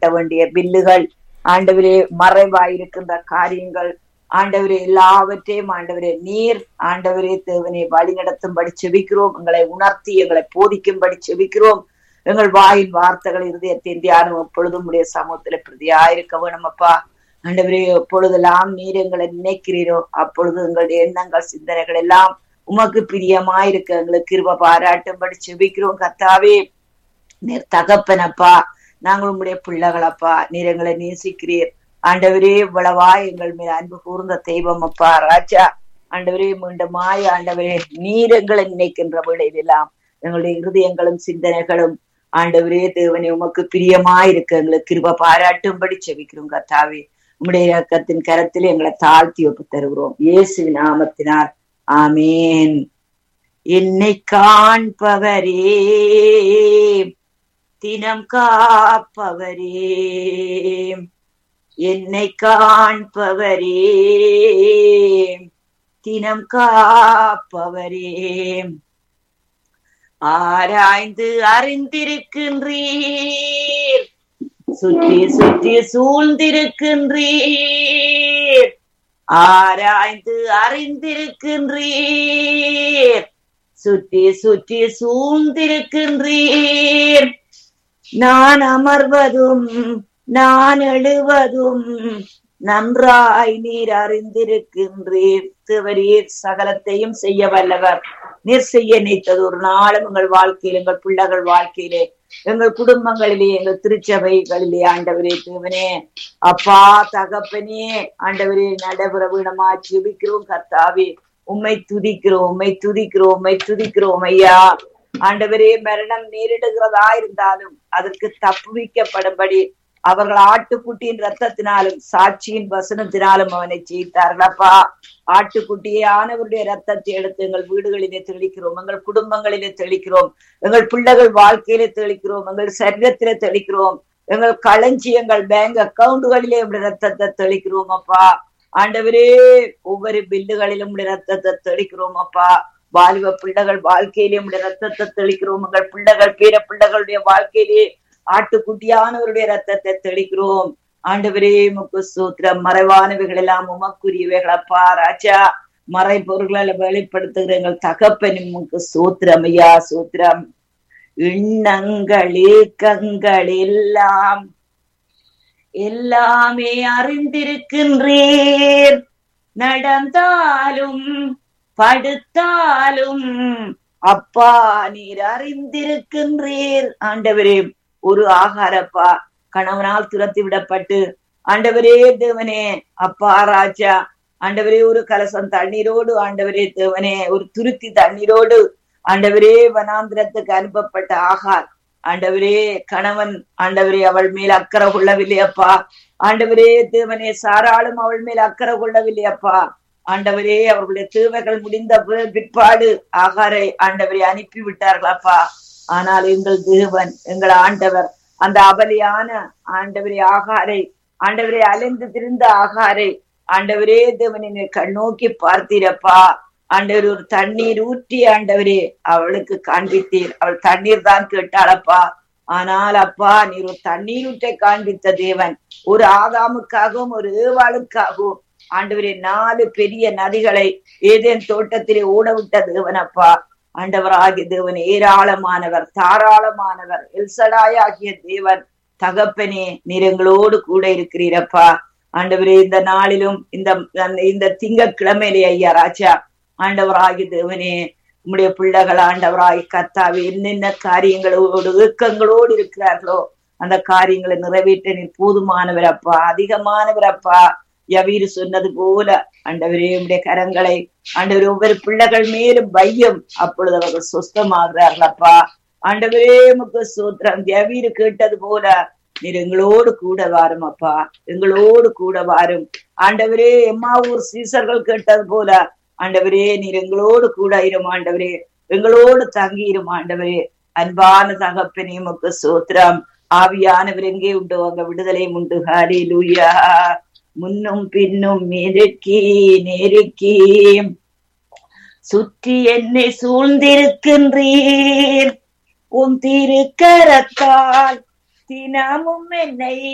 கட்ட வேண்டிய பில்லுகள் ஆண்டவரே மறைவாயிருக்கின்ற காரியங்கள் ஆண்டவரே எல்லாவற்றையும் ஆண்டவரே நீர் ஆண்டவரே தேவனை வழி நடத்தும்படி செபிக்கிறோம் எங்களை உணர்த்தி எங்களை போதிக்கும்படி செபிக்கிறோம் எங்கள் வாயின் வார்த்தைகள் இருதயத்தின் தியானம் எப்பொழுதும் உடைய சமூகத்துல பிரதியாயிருக்க வேணும் அப்பா ஆண்டவரே எப்பொழுதெல்லாம் நீர் எங்களை நினைக்கிறீரோ அப்பொழுது எங்களுடைய எண்ணங்கள் சிந்தனைகள் எல்லாம் உமக்கு பிரியமாயிருக்க எங்களுக்கு கிருப பாராட்டும்படி செபிக்கிறோம் கத்தாவே நீர் தகப்பனப்பா நாங்கள் உங்களுடைய பிள்ளைகளப்பா நீர் எங்களை நேசிக்கிறீர் ஆண்டவரே இவ்வளவா எங்கள் மேல் அன்பு கூர்ந்த தெய்வம் அப்பா ராஜா ஆண்டவரே மீண்டுமாய் ஆண்டவரே நீர் எங்களை நினைக்கின்ற வேளையிலெல்லாம் எங்களுடைய இருதயங்களும் சிந்தனைகளும் ஆண்டவரே தேவனே உமக்கு பிரியமாயிருக்க எங்களுக்கு கிருப பாராட்டும்படி செவிக்கிறோம் கத்தாவே உம்முடைய இறக்கத்தின் கரத்தில் எங்களை தாழ்த்தி ஒப்பு தருகிறோம் இயேசு நாமத்தினார் ஆமேன் என்னை காண்பவரே தினம் காப்பவரே என்னை காண்பவரே தினம் காப்பவரே ஆராய்ந்து அறிந்திருக்கின்றீர் சுற்றி சுற்றி சூழ்ந்திருக்கின்றீர் ஆராய்ந்து அறிந்திருக்கின்றீர் சுற்றி சுற்றி சூழ்ந்திருக்கின்றீர் நான் அமர்வதும் நான் எழுவதும் நன்றாய் நீர் அறிந்திருக்கின்றீர் திருவரீர் சகலத்தையும் செய்ய வல்லவர் நீர் செய்ய நினைத்தது ஒரு நாளும் எங்கள் வாழ்க்கையில் எங்கள் பிள்ளைகள் வாழ்க்கையிலே எங்கள் குடும்பங்களிலே எங்கள் திருச்சபைகளிலே ஆண்டவரே தேவனே அப்பா தகப்பனே ஆண்டவரே நடைபெற வீணமா ஜெபிக்கிறோம் கர்த்தாவே உம்மை துதிக்கிறோம் உம்மை துதிக்கிறோம் உம்மை துதிக்கிறோம் ஐயா ஆண்டவரே மரணம் நேரிடுகிறதா இருந்தாலும் அதற்கு தப்புவிக்கப்படும்படி அவர்கள் ஆட்டுக்குட்டியின் ரத்தத்தினாலும் சாட்சியின் வசனத்தினாலும் அவனை ஜெயித்தார்களப்பா ஆட்டுக்குட்டியானவருடைய ரத்தத்தை எடுத்து எங்கள் வீடுகளிலே தெளிக்கிறோம் எங்கள் குடும்பங்களிலே தெளிக்கிறோம் எங்கள் பிள்ளைகள் வாழ்க்கையிலே தெளிக்கிறோம் எங்கள் சரீரத்திலே தெளிக்கிறோம் எங்கள் களஞ்சியங்கள் பேங்க் அக்கவுண்டுகளிலே உடைய ரத்தத்தை தெளிக்கிறோம் அப்பா ஆண்டவரே ஒவ்வொரு பில்லுகளிலும் உடைய ரத்தத்தை தெளிக்கிறோம் அப்பா வாலிப பிள்ளைகள் வாழ்க்கையிலே உடைய ரத்தத்தை தெளிக்கிறோம் எங்கள் பிள்ளைகள் பேர பிள்ளைகளுடைய வாழ்க்கையிலே ஆட்டுக்குட்டியானவருடைய ரத்தத்தை தெளிக்கிறோம் ஆண்டவரே முக்கு சூத்திரம் மறைவானவைகள் எல்லாம் உமக்குரியவைகளப்பா ராஜா மறை பொருள்களை வெளிப்படுத்துகிற எங்கள் தகப்பன் உமக்கு சூத்திரம் ஐயா சூத்திரம் எண்ணங்கள் ஏக்கங்கள் எல்லாம் எல்லாமே அறிந்திருக்கின்றீர் நடந்தாலும் படுத்தாலும் அப்பா நீர் அறிந்திருக்கின்றீர் ஆண்டவரே ஒரு ஆகாரப்பா கணவனால் துரத்தி விடப்பட்டு ஆண்டவரே தேவனே அப்பா ராஜா ஆண்டவரே ஒரு கலசம் தண்ணீரோடு ஆண்டவரே தேவனே ஒரு துருத்தி தண்ணீரோடு ஆண்டவரே வனாந்திரத்துக்கு அனுப்பப்பட்ட ஆகார் ஆண்டவரே கணவன் ஆண்டவரே அவள் மேல் அக்கறை கொள்ளவில்லை அப்பா ஆண்டவரே தேவனே சாராளும் அவள் மேல் அக்கறை கொள்ளவில்லை அப்பா ஆண்டவரே அவர்களுடைய தேவைகள் முடிந்த பிற்பாடு ஆகாரை ஆண்டவரை அனுப்பி விட்டார்களாப்பா ஆனால் எங்கள் தேவன் எங்கள் ஆண்டவர் அந்த அபலியான ஆண்டவரே ஆகாரை ஆண்டவரே அலைந்து திரிந்த ஆகாரை ஆண்டவரே தேவனை கண்ணோக்கி பார்த்தீரப்பா ஆண்டவர் ஒரு தண்ணீர் ஊற்றி ஆண்டவரே அவளுக்கு காண்பித்தீர் அவள் தண்ணீர் தான் கேட்டாளப்பா ஆனால் அப்பா நீர் ஒரு தண்ணீர் ஊற்றை காண்பித்த தேவன் ஒரு ஆதாமுக்காகவும் ஒரு ஏவாளுக்காகவும் ஆண்டவரே நாலு பெரிய நதிகளை ஏதேன் தோட்டத்திலே ஓட விட்ட தேவன் அப்பா ஆண்டவராகிய தேவன் ஏராளமானவர் தாராளமானவர் எல்சடாய் ஆகிய தேவன் தகப்பனே நீர் எங்களோடு கூட இருக்கிறீரப்பா ஆண்டவரே இந்த நாளிலும் இந்த இந்த திங்கட்கிழமையிலே ஐயா ராஜா ஆண்டவராகிய தேவனே உம்முடைய பிள்ளைகள் ஆண்டவராய் கத்தாவே என்னென்ன காரியங்களோடு ஏக்கங்களோடு இருக்கிறார்களோ அந்த காரியங்களை நிறைவேற்ற நீர் போதுமானவர் அப்பா அதிகமானவர் அப்பா யவீர் சொன்னது போல ஆண்டவரே உடைய கரங்களை ஆண்டவர் ஒவ்வொரு பிள்ளைகள் மேலும் பையம் அப்பொழுது அவர்கள் சொஸ்தமாகிறார்கள் அப்பா ஆண்டவரே முக்கு சூத்திரம் யவீர் கேட்டது போல நீர் எங்களோடு கூட வாரும் அப்பா எங்களோடு கூட வாரும் ஆண்டவரே எம்மாவூர் சீசர்கள் கேட்டது போல ஆண்டவரே நீர் எங்களோடு கூட இரும் ஆண்டவரே எங்களோடு தங்கி இரும் ஆண்டவரே அன்பான தகப்பனே முக்கு சூத்திரம் ஆவியானவர் எங்கே உண்டோ அங்க விடுதலையும் உண்டு ஹாரி லூயா முன்னும் பின்னும் நெருக்கி நெருக்கி சுற்றி என்னை சூழ்ந்திருக்கின்றீர் உன் திருக்கரத்தால் தினமும் என்னை